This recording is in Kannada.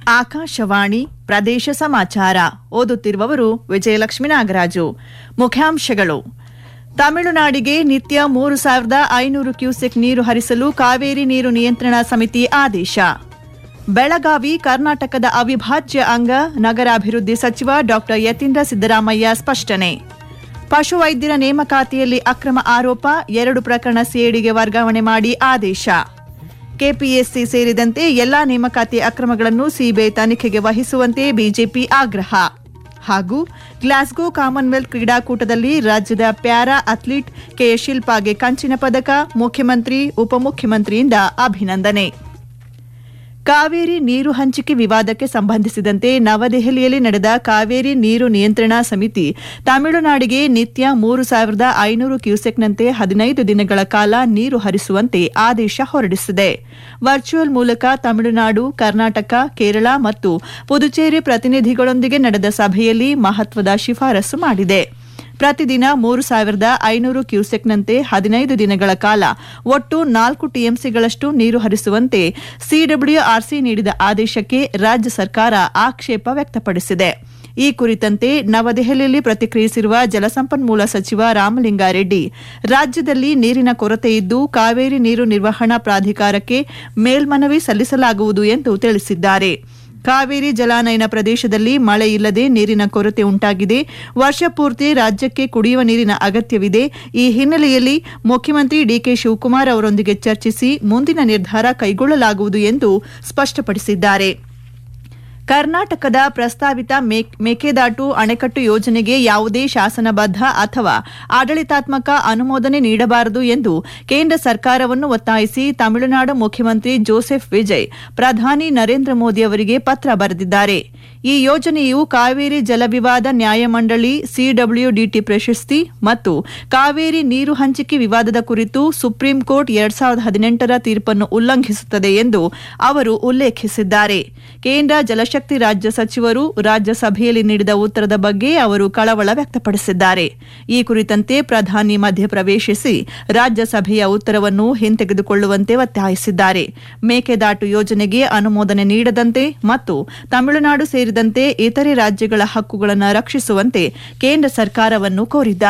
ಆಕಾಶವಾಣಿ ಪ್ರದೇಶ ಸಮಾಚಾರ ಓದುತ್ತಿರುವವರು ವಿಜಯಲಕ್ಷ್ಮಿ ನಾಗರಾಜು ಮುಖ್ಯಾಂಶಗಳು ತಮಿಳುನಾಡಿಗೆ ನಿತ್ಯ ಮೂರು ಸಾವಿರದ ಐನೂರು ಕ್ಯೂಸೆಕ್ ನೀರು ಹರಿಸಲು ಕಾವೇರಿ ನೀರು ನಿಯಂತ್ರಣ ಸಮಿತಿ ಆದೇಶ ಬೆಳಗಾವಿ ಕರ್ನಾಟಕದ ಅವಿಭಾಜ್ಯ ಅಂಗ ನಗರಾಭಿವೃದ್ಧಿ ಸಚಿವ ಡಾ ಯತೀಂದ್ರ ಸಿದ್ದರಾಮಯ್ಯ ಸ್ಪಷ್ಟನೆ ಪಶುವೈದ್ಯರ ನೇಮಕಾತಿಯಲ್ಲಿ ಅಕ್ರಮ ಆರೋಪ ಎರಡು ಪ್ರಕರಣ ಸಿಐಡಿಗೆ ವರ್ಗಾವಣೆ ಮಾಡಿ ಆದೇಶ ಕೆಪಿಎಸ್ಸಿ ಸೇರಿದಂತೆ ಎಲ್ಲಾ ನೇಮಕಾತಿ ಅಕ್ರಮಗಳನ್ನು ಸಿಬಿಐ ತನಿಖೆಗೆ ವಹಿಸುವಂತೆ ಬಿಜೆಪಿ ಆಗ್ರಹ ಹಾಗೂ ಗ್ಲಾಸ್ಗೋ ಕಾಮನ್ವೆಲ್ತ್ ಕ್ರೀಡಾಕೂಟದಲ್ಲಿ ರಾಜ್ಯದ ಪ್ಯಾರಾ ಅಥ್ಲೀಟ್ ಕೆ ಶಿಲ್ಪಾಗೆ ಕಂಚಿನ ಪದಕ ಮುಖ್ಯಮಂತ್ರಿ ಉಪಮುಖ್ಯಮಂತ್ರಿಯಿಂದ ಅಭಿನಂದನೆ ಕಾವೇರಿ ನೀರು ಹಂಚಿಕೆ ವಿವಾದಕ್ಕೆ ಸಂಬಂಧಿಸಿದಂತೆ ನವದೆಹಲಿಯಲ್ಲಿ ನಡೆದ ಕಾವೇರಿ ನೀರು ನಿಯಂತ್ರಣಾ ಸಮಿತಿ ತಮಿಳುನಾಡಿಗೆ ನಿತ್ಯ ಮೂರು ಸಾವಿರದ ಐನೂರು ಕ್ಯೂಸೆಕ್ನಂತೆ ಹದಿನೈದು ದಿನಗಳ ಕಾಲ ನೀರು ಹರಿಸುವಂತೆ ಆದೇಶ ಹೊರಡಿಸಿದೆ ವರ್ಚುವಲ್ ಮೂಲಕ ತಮಿಳುನಾಡು ಕರ್ನಾಟಕ ಕೇರಳ ಮತ್ತು ಪುದುಚೇರಿ ಪ್ರತಿನಿಧಿಗಳೊಂದಿಗೆ ನಡೆದ ಸಭೆಯಲ್ಲಿ ಮಹತ್ವದ ಶಿಫಾರಸು ಮಾಡಿದೆ ಪ್ರತಿದಿನ ಮೂರು ಸಾವಿರದ ಐನೂರು ಕ್ಯೂಸೆಕ್ನಂತೆ ಹದಿನೈದು ದಿನಗಳ ಕಾಲ ಒಟ್ಟು ನಾಲ್ಕು ಟಿಎಂಸಿಗಳಷ್ಟು ನೀರು ಹರಿಸುವಂತೆ ಸಿಡಬ್ಲ್ಯೂಆರ್ಸಿ ನೀಡಿದ ಆದೇಶಕ್ಕೆ ರಾಜ್ಯ ಸರ್ಕಾರ ಆಕ್ಷೇಪ ವ್ಯಕ್ತಪಡಿಸಿದೆ ಈ ಕುರಿತಂತೆ ನವದೆಹಲಿಯಲ್ಲಿ ಪ್ರತಿಕ್ರಿಯಿಸಿರುವ ಜಲಸಂಪನ್ಮೂಲ ಸಚಿವ ರಾಮಲಿಂಗಾರೆಡ್ಡಿ ರಾಜ್ಯದಲ್ಲಿ ನೀರಿನ ಕೊರತೆ ಇದ್ದು ಕಾವೇರಿ ನೀರು ನಿರ್ವಹಣಾ ಪ್ರಾಧಿಕಾರಕ್ಕೆ ಮೇಲ್ಮನವಿ ಸಲ್ಲಿಸಲಾಗುವುದು ಎಂದು ತಿಳಿಸಿದ್ದಾರೆ ಕಾವೇರಿ ಜಲಾನಯನ ಪ್ರದೇಶದಲ್ಲಿ ಮಳೆ ಇಲ್ಲದೆ ನೀರಿನ ಕೊರತೆ ಉಂಟಾಗಿದೆ ವರ್ಷಪೂರ್ತಿ ರಾಜ್ಯಕ್ಕೆ ಕುಡಿಯುವ ನೀರಿನ ಅಗತ್ಯವಿದೆ ಈ ಹಿನ್ನೆಲೆಯಲ್ಲಿ ಮುಖ್ಯಮಂತ್ರಿ ಡಿಕೆ ಶಿವಕುಮಾರ್ ಅವರೊಂದಿಗೆ ಚರ್ಚಿಸಿ ಮುಂದಿನ ನಿರ್ಧಾರ ಕೈಗೊಳ್ಳಲಾಗುವುದು ಎಂದು ಸ್ಪಷ್ಟಪಡಿಸಿದ್ದಾರೆ ಕರ್ನಾಟಕದ ಪ್ರಸ್ತಾವಿತ ಮೇಕೆದಾಟು ಅಣೆಕಟ್ಟು ಯೋಜನೆಗೆ ಯಾವುದೇ ಶಾಸನಬದ್ಧ ಅಥವಾ ಆಡಳಿತಾತ್ಮಕ ಅನುಮೋದನೆ ನೀಡಬಾರದು ಎಂದು ಕೇಂದ್ರ ಸರ್ಕಾರವನ್ನು ಒತ್ತಾಯಿಸಿ ತಮಿಳುನಾಡು ಮುಖ್ಯಮಂತ್ರಿ ಜೋಸೆಫ್ ವಿಜಯ್ ಪ್ರಧಾನಿ ನರೇಂದ್ರ ಮೋದಿ ಅವರಿಗೆ ಪತ್ರ ಬರೆದಿದ್ದಾರೆ ಈ ಯೋಜನೆಯು ಕಾವೇರಿ ಜಲವಿವಾದ ನ್ಯಾಯಮಂಡಳಿ ಸಿಡಬ್ಲ್ಯೂಡಿಟಿ ಪ್ರಶಸ್ತಿ ಮತ್ತು ಕಾವೇರಿ ನೀರು ಹಂಚಿಕೆ ವಿವಾದದ ಕುರಿತು ಸುಪ್ರೀಂ ಕೋರ್ಟ್ ಎರಡ್ ಸಾವಿರದ ಹದಿನೆಂಟರ ತೀರ್ಪನ್ನು ಉಲ್ಲಂಘಿಸುತ್ತದೆ ಎಂದು ಅವರು ಉಲ್ಲೇಖಿಸಿದ್ದಾರೆ ಕೇಂದ್ರ ಜಲಶಕ್ತಿ ರಾಜ್ಯ ಸಚಿವರು ರಾಜ್ಯಸಭೆಯಲ್ಲಿ ನೀಡಿದ ಉತ್ತರದ ಬಗ್ಗೆ ಅವರು ಕಳವಳ ವ್ಯಕ್ತಪಡಿಸಿದ್ದಾರೆ ಈ ಕುರಿತಂತೆ ಪ್ರಧಾನಿ ಮಧ್ಯಪ್ರವೇಶಿಸಿ ರಾಜ್ಯಸಭೆಯ ಉತ್ತರವನ್ನು ಹಿಂತೆಗೆದುಕೊಳ್ಳುವಂತೆ ಒತ್ತಾಯಿಸಿದ್ದಾರೆ ಮೇಕೆದಾಟು ಯೋಜನೆಗೆ ಅನುಮೋದನೆ ನೀಡದಂತೆ ಮತ್ತು ತಮಿಳುನಾಡು ಸೇರಿದಂತೆ ಇತರೆ ರಾಜ್ಯಗಳ ಹಕ್ಕುಗಳನ್ನು ರಕ್ಷಿಸುವಂತೆ ಕೇಂದ್ರ ಸರ್ಕಾರವನ್ನು ಕೋರಿದ್ದಾರೆ